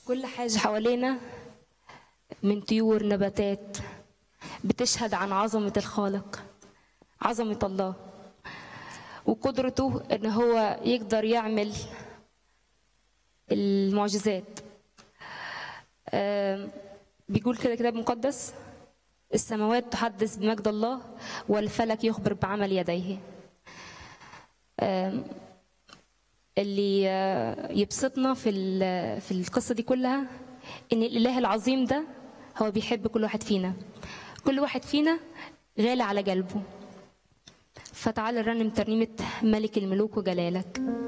كل حاجة حوالينا من طيور نباتات بتشهد عن عظمة الخالق عظمة الله وقدرته ان هو يقدر يعمل المعجزات آم، بيقول كده كتاب مقدس السماوات تحدث بمجد الله والفلك يخبر بعمل يديه آم، اللي آه، يبسطنا في ال- في القصه دي كلها ان الاله العظيم ده هو بيحب كل واحد فينا كل واحد فينا غالي على قلبه فتعال نرنم ترنيمه ملك الملوك وجلالك